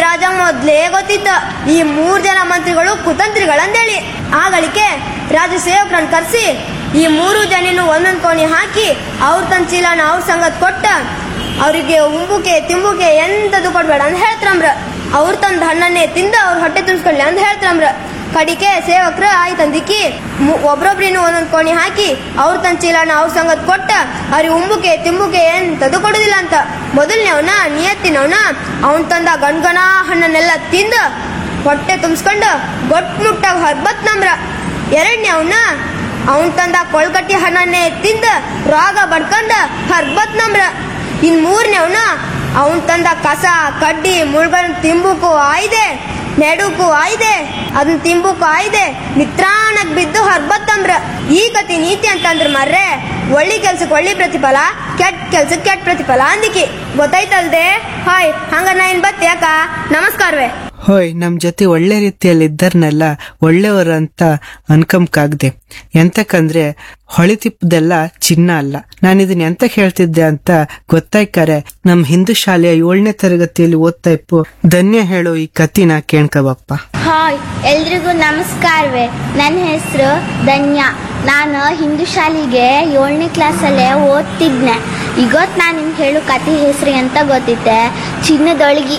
ರಾಜ ಮೊದ್ಲೇ ಗೊತ್ತಿತ್ತ ಈ ಮೂರ್ ಜನ ಮಂತ್ರಿಗಳು ಕುತಂತ್ರಿಗಳಂದೇಳಿ ಆಗಳಿಕೆ ರಾಜ ಸೇವಕರನ್ನ ಕರ್ಸಿ ಈ ಮೂರು ಜನನು ಒಂದೊಂದ್ ಕೋಣಿ ಹಾಕಿ ಅವ್ರ ತನ್ನ ಚೀಲನ ಅವ್ರ ಸಂಗತ್ ಕೊಟ್ಟ ಅವರಿಗೆ ಉಂಬುಕೆ ತಿಂಬುಕೆ ಎಂತದು ಕೊಡ್ಬೇಡ ಅಂತ ಹೇಳ್ತಾರಂಬ್ರ ಅವ್ರ ತಂದ ಹಣ್ಣನ್ನೇ ತಿಂದ ಅವ್ರ ಹೊಟ್ಟೆ ತುಂಬಿಸ್ಕೊಳ್ಳಿ ಅಂತ ಹೇಳ್ತಾರಂಬ್ರ ಕಡಿಕೆ ಸೇವಕ್ರ ಆಯ್ತಂದಿಕ್ಕಿ ಒಬ್ರೊಬ್ರಿನು ಒಂದೊಂದ್ ಕೋಣಿ ಹಾಕಿ ಅವ್ರ ತನ್ನ ಚೀಲನ ಅವ್ರ ಸಂಗತ್ ಕೊಟ್ಟ ಅವ್ರಿಗೆ ಉಂಬುಕೆ ತಿಂಬುಕೆ ಎಂತದು ಕೊಡುದಿಲ್ಲ ಅಂತ ಮೊದಲನೇವನ ನಿಯತ್ತಿನವನ ಅವನ್ ತಂದ ಗಣ್ಗಣ ಹಣ್ಣನ್ನೆಲ್ಲ ತಿಂದ ಹೊಟ್ಟೆ ತುಂಬಿಸ್ಕೊಂಡು ಗೊಟ್ ಮುಟ್ಟಾಗ ಹರ್ಬತ್ ನಮ್ರ ಎರಡನೇವನ ಅವನ್ ತಂದ ಕೊಳ್ಗಟ್ಟಿ ಹಣ್ಣನ್ನೇ ತಿಂದ ರೋಗ ಬಡ್ಕೊಂಡ ಹರ್ಬತ್ ನಮ್ರ ಇನ್ ಮೂರನೇವನ ಅವನ್ ತಂದ ಕಸ ಕಡ್ಡಿ ಮುಳ್ಗನ್ ತಿಂಬುಕು ಆಯ್ದೆ ನೆಡುಕು ಆಯ್ದೆ ಅದನ್ನ ತಿಂಬುಕು ಆಯ್ದೆ ನಿತ್ರಾಣಕ್ ಬಿದ್ದು ಹರ್ಬತ್ತಂಬ್ರ ಈ ಕತಿ ನೀತಿ ಅಂತಂದ್ರ ಮರ್ರೆ ಒಳ್ಳಿ ಕೆಲ್ಸಕ್ಕೆ ಒಳ್ಳಿ ಪ್ರತಿಫಲ ಕೆಟ್ಟ ಕೆಲ್ಸಕ್ಕೆ ಕೆಟ್ಟ ಪ್ರತಿಫಲ ಅಂದಿಕಿ ಗೊತ್ತಾಯ್ತಲ್ದೆ ಹಾಯ್ ಹಂಗ ನಾ ಇನ್ ಬತ್ತಿ ಯಾಕ ನಮಸ್ಕಾರವೇ ಹೋಯ್ ನಮ್ ಜೊತೆ ಒಳ್ಳೆ ರೀತಿಯಲ್ಲಿ ಇದ್ದರ್ನೆಲ್ಲ ಒಳ್ಳೆಯವರು ಅಂತ ಅನ್ಕಂಕಾಗ್ದೆ ಎಂತಕ್ಕಂದ್ರೆ ಹೊಳಿತಿಪ್ಪದೆಲ್ಲ ಚಿನ್ನ ಅಲ್ಲ ನಾನು ಇದನ್ನ ಎಂತ ಹೇಳ್ತಿದ್ದೆ ಅಂತ ಗೊತ್ತಾಯ್ಕಾರೆ ನಮ್ ಹಿಂದೂ ಶಾಲೆಯ ಏಳನೇ ತರಗತಿಯಲ್ಲಿ ಓದ್ತಾ ಇಪ್ಪು ಧನ್ಯ ಹೇಳೋ ಈ ಕತಿನ ಕೇಳ್ಕಬಪ್ಪ ಹಾಯ್ ಎಲ್ರಿಗೂ ನಮಸ್ಕಾರವೇ ನನ್ನ ಹೆಸರು ಧನ್ಯ ನಾನು ಹಿಂದೂ ಶಾಲೆಗೆ ಏಳನೇ ಕ್ಲಾಸಲ್ಲೇ ಓದ್ತಿದ್ನೆ ಇವತ್ತು ನಾನು ನಿಮ್ಗೆ ಹೇಳು ಕತೆ ಹೆಸರು ಅಂತ ಗೊತ್ತಿತ್ತೆ ಚಿನ್ನದೊಳಗಿ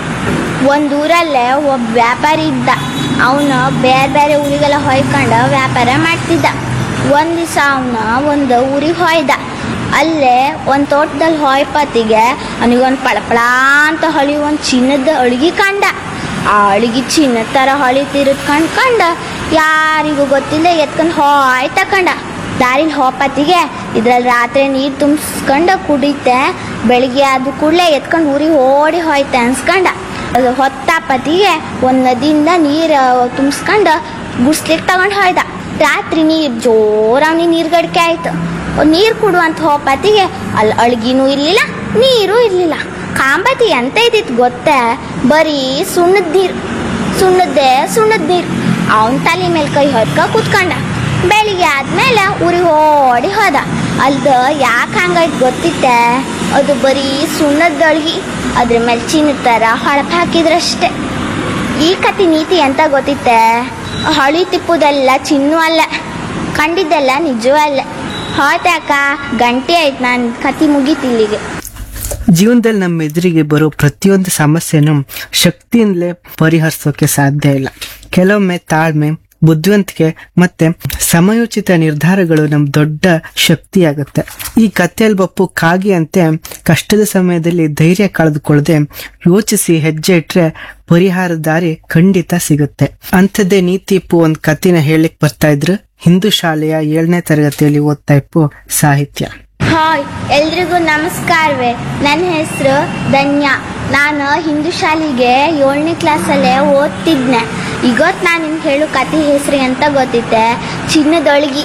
ಒಂದು ಊರಲ್ಲೇ ಒಬ್ಬ ವ್ಯಾಪಾರಿ ಇದ್ದ ಅವನು ಬೇರೆ ಬೇರೆ ಊರಿಗೆಲ್ಲ ಹೊಯ್ಕೊಂಡು ವ್ಯಾಪಾರ ಮಾಡ್ತಿದ್ದ ಒಂದು ದಿವಸ ಅವನು ಒಂದು ಊರಿಗೆ ಹೊಯ್ದ ಅಲ್ಲೇ ಒಂದು ತೋಟದಲ್ಲಿ ಹೊಯ್ಪತ್ತಿಗೆ ಅವನಿಗೊಂದು ಪಳಪಳ ಅಂತ ಹೊಳಿ ಒಂದು ಚಿನ್ನದ ಅಳ್ಗಿ ಕಂಡ ಆ ಅಳ್ಗಿ ಚಿನ್ನದ ಥರ ಹೊಳಿತಿರೋದು ಕಂಡ್ಕಂಡ ಯಾರಿಗೂ ಗೊತ್ತಿಲ್ಲ ಎತ್ಕೊಂಡು ಹಾಯ್ ತಕೊಂಡ ದಾರಿಲಿ ಹೋಪತ್ತಿಗೆ ಇದ್ರಲ್ಲಿ ರಾತ್ರಿ ನೀರು ತುಂಬಿಸ್ಕೊಂಡು ಕುಡಿತೆ ಬೆಳಿಗ್ಗೆ ಆದ ಕೂಡಲೇ ಎತ್ಕೊಂಡು ಊರಿಗೆ ಓಡಿ ಹೋಯ್ತೆ ಅನ್ಸ್ಕೊಂಡ ಅದು ಹೊತ್ತಾಪತ್ತಿಗೆ ಒಂದು ನದಿಯಿಂದ ನೀರು ತುಂಬಿಸ್ಕೊಂಡು ಗುಡ್ಸ್ಲಿಕ್ಕೆ ತಗೊಂಡು ಹೋಯ್ದ ರಾತ್ರಿ ನೀರು ಜೋರಾಗಿ ನೀರು ಗಡಿಕೆ ಆಯ್ತು ನೀರು ಕುಡುವಂತ ಹೋಪತ್ತಿಗೆ ಅಲ್ಲಿ ಅಳ್ಗಿನೂ ಇರಲಿಲ್ಲ ನೀರು ಇರಲಿಲ್ಲ ಕಾಂಬತಿ ಎಂತ ಇದ್ದಿತ್ತು ಗೊತ್ತೇ ಬರೀ ಸುಣ್ಣದ ನೀರು ಸುಣ್ಣದ್ದೇ ಸುಣ್ಣದ ನೀರು ಅವನ ತಲೆ ಮೇಲೆ ಕೈ ಹೊತ್ಕ ಕೂತ್ಕೊಂಡ ಬೆಳಿಗ್ಗೆ ಆದ್ಮೇಲೆ ಊರಿಗೆ ಓಡಿ ಹೋದ ಅಲ್ದ ಯಾಕೆ ಹಂಗಾಯ್ತು ಗೊತ್ತಿತ್ತೆ ಅದು ಬರೀ ಸುಣ್ಣದ ಅಳ್ಗಿ ಅದ್ರ ಮೇಲೆ ಚಿನ್ನದ ಥರ ಹೊಳಪು ಹಾಕಿದ್ರಷ್ಟೇ ಈ ಕತೆ ನೀತಿ ಅಂತ ಗೊತ್ತಿತ್ತೆ ಹಳಿ ತಿಪ್ಪುದೆಲ್ಲ ಚಿನ್ನು ಅಲ್ಲ ಕಂಡಿದ್ದೆಲ್ಲ ನಿಜವೂ ಅಲ್ಲ ಹೋಯ್ತಾಕ ಗಂಟೆ ಆಯ್ತು ನಾನು ಕತೆ ಮುಗೀತಿಲ್ಲಿಗೆ ಜೀವನದಲ್ಲಿ ನಮ್ಮ ಎದುರಿಗೆ ಬರೋ ಪ್ರತಿಯೊಂದು ಸಮಸ್ಯೆನೂ ಶಕ್ತಿಯಿಂದಲೇ ಪರಿಹರಿಸೋಕೆ ಸಾಧ್ಯ ಇಲ್ಲ ಕೆಲವೊಮ್ಮೆ ತಾಳ್ಮೆ ಬುದ್ಧಿವಂತಿಕೆ ಮತ್ತೆ ಸಮಯೋಚಿತ ನಿರ್ಧಾರಗಳು ನಮ್ ದೊಡ್ಡ ಶಕ್ತಿಯಾಗುತ್ತೆ ಈ ಕಥೆಯಲ್ಲಿ ಬಪ್ಪು ಕಾಗಿ ಅಂತೆ ಕಷ್ಟದ ಸಮಯದಲ್ಲಿ ಧೈರ್ಯ ಕಳೆದುಕೊಳ್ಳದೆ ಯೋಚಿಸಿ ಹೆಜ್ಜೆ ಇಟ್ರೆ ಪರಿಹಾರ ದಾರಿ ಖಂಡಿತ ಸಿಗುತ್ತೆ ಅಂಥದ್ದೇ ನೀತಿ ಇಪ್ಪು ಒಂದ್ ಕಥೆನ ಹೇಳಿಕ್ ಬರ್ತಾ ಇದ್ರು ಹಿಂದೂ ಶಾಲೆಯ ಏಳನೇ ತರಗತಿಯಲ್ಲಿ ಓದ್ತಾ ಇಪ್ಪು ಸಾಹಿತ್ಯ ಹಾಯ್ ಎಲ್ರಿಗೂ ನಮಸ್ಕಾರವೇ ನನ್ನ ಹೆಸರು ಧನ್ಯ ನಾನು ಹಿಂದೂ ಶಾಲೆಗೆ ಏಳನೇ ಕ್ಲಾಸಲ್ಲೇ ಓದ್ತಿದ್ನೆ ಇವತ್ತು ನಾನು ನಿಮ್ಗೆ ಹೇಳು ಕತೆ ಹೆಸರು ಅಂತ ಗೊತ್ತಿತ್ತೆ ಚಿನ್ನದೊಳಗಿ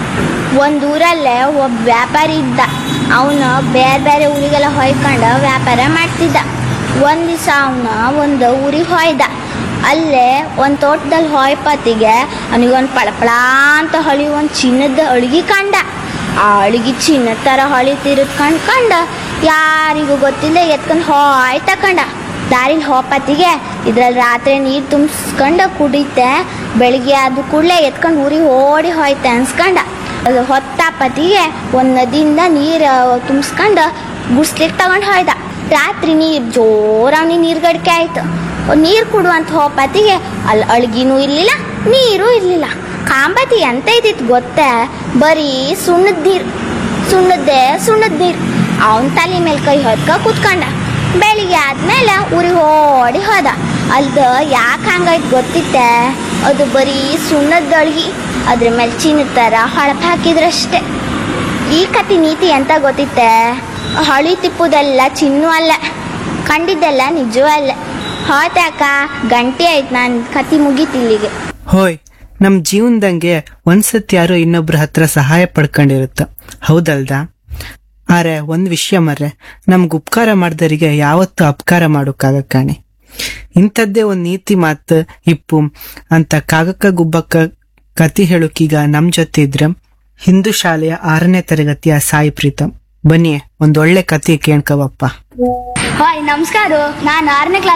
ಒಂದು ಊರಲ್ಲೇ ಒಬ್ಬ ವ್ಯಾಪಾರಿ ಇದ್ದ ಅವನು ಬೇರೆ ಬೇರೆ ಊರಿಗೆಲ್ಲ ಹೊಯ್ಕೊಂಡು ವ್ಯಾಪಾರ ಮಾಡ್ತಿದ್ದ ಒಂದು ದಿವಸ ಅವನು ಒಂದು ಊರಿಗೆ ಹೊಯ್ದ ಅಲ್ಲೇ ಒಂದು ತೋಟದಲ್ಲಿ ಹೊಯ್ಪತ್ತಿಗೆ ಅವನಿಗೊಂದು ಪಳಪಳ ಅಂತ ಹೊಳಿ ಒಂದು ಚಿನ್ನದ ಅಳ್ಗಿ ಕಂಡ ಆ ಅಳ್ಗಿ ಚಿನ್ನದ ಥರ ಹೊಳಿತಿರೋದು ಕಂಡ್ಕಂಡ ಯಾರಿಗೂ ಗೊತ್ತಿಲ್ಲ ಎತ್ಕೊಂಡು ಹಾಯ್ ತಕೊಂಡ ದಾರಿಲಿ ಹೋಪತ್ತಿಗೆ ಇದ್ರಲ್ಲಿ ರಾತ್ರಿ ನೀರು ತುಂಬಿಸ್ಕೊಂಡು ಕುಡಿತೆ ಬೆಳಿಗ್ಗೆ ಆದ ಕೂಡಲೇ ಎತ್ಕೊಂಡು ಊರಿಗೆ ಓಡಿ ಹೋಯ್ತೆ ಅನ್ಸ್ಕೊಂಡ ಅದು ಹೊತ್ತಾಪತ್ತಿಗೆ ಒಂದು ನದಿಯಿಂದ ನೀರು ತುಂಬಿಸ್ಕೊಂಡು ಗುಡ್ಸ್ಲಿಕ್ಕೆ ತಗೊಂಡು ಹೋಯ್ದ ರಾತ್ರಿ ನೀರು ಜೋರಾಗಿ ನೀರು ಗಡಿಕೆ ಆಯ್ತು ನೀರು ಕುಡುವಂತ ಹೋಪತ್ತಿಗೆ ಅಲ್ಲಿ ಅಳ್ಗಿನೂ ಇರಲಿಲ್ಲ ನೀರು ಇರಲಿಲ್ಲ ಕಾಂಬತಿ ಎಂತ ಇದ್ದಿತ್ತು ಗೊತ್ತೇ ಬರೀ ಸುಣ್ಣದ ನೀರು ಸುಣ್ಣದ್ದೇ ಸುಣ್ಣದ ನೀರು ಅವನ ತಲೆ ಮೇಲೆ ಕೈ ಹೊತ್ಕ ಕೂತ್ಕೊಂಡ ಬೆಳಿಗ್ಗೆ ಆದ್ಮೇಲೆ ಊರಿಗೆ ಓಡಿ ಹೋದ ಅಲ್ದ ಯಾಕೆ ಹಂಗಾಯ್ತು ಗೊತ್ತಿತ್ತೆ ಅದು ಬರೀ ಸುಣ್ಣದ ಅಳ್ಗಿ ಅದ್ರ ಮೇಲೆ ಚಿನ್ನದ ಥರ ಹೊಳಪು ಹಾಕಿದ್ರಷ್ಟೇ ಈ ಕತೆ ನೀತಿ ಅಂತ ಗೊತ್ತಿತ್ತೆ ಹಳಿ ತಿಪ್ಪುದೆಲ್ಲ ಚಿನ್ನು ಅಲ್ಲ ಕಂಡಿದ್ದೆಲ್ಲ ನಿಜವೂ ಅಲ್ಲ ಹೋಯ್ತಾಕ ಗಂಟೆ ಆಯ್ತು ನಾನು ಕತೆ ಮುಗೀತಿಲ್ಲಿಗೆ ಹೋಯ್ ನಮ್ ಜೀವನದಂಗೆ ಒಂದ್ಸತಿ ಯಾರೋ ಇನ್ನೊಬ್ರ ಹತ್ರ ಸಹಾಯ ಪಡ್ಕೊಂಡಿರುತ್ತ ಹೌದಲ್ದಾ ಆರೆ ಒಂದ್ ವಿಷಯ ಮರ್ರೆ ನಮ್ಗ್ ಉಪಕಾರ ಮಾಡ್ದರಿಗೆ ಯಾವತ್ತೂ ಅಪಕಾರ ಮಾಡೋಕ್ಕಾಗ ಕಾಣಿ ಇಂಥದ್ದೇ ಒಂದ್ ನೀತಿ ಮಾತು ಇಪ್ಪು ಅಂತ ಕಾಗಕ್ಕ ಗುಬ್ಬಕ್ಕ ಕತಿ ಹೇಳೋಕೀಗ ನಮ್ ಜೊತೆ ಇದ್ರ ಹಿಂದೂ ಶಾಲೆಯ ಆರನೇ ತರಗತಿಯ ಸಾಯಿ ಪ್ರೀತಮ್ ಬನ್ನಿ ಒಂದೊಳ್ಳೆ ಕತೆ ಕೇಳ್ಕವಪ್ಪ ಹಾಯ್ ನಮಸ್ಕಾರ ನಾನು ಆರನೇ ಕ್ಲಾಸ್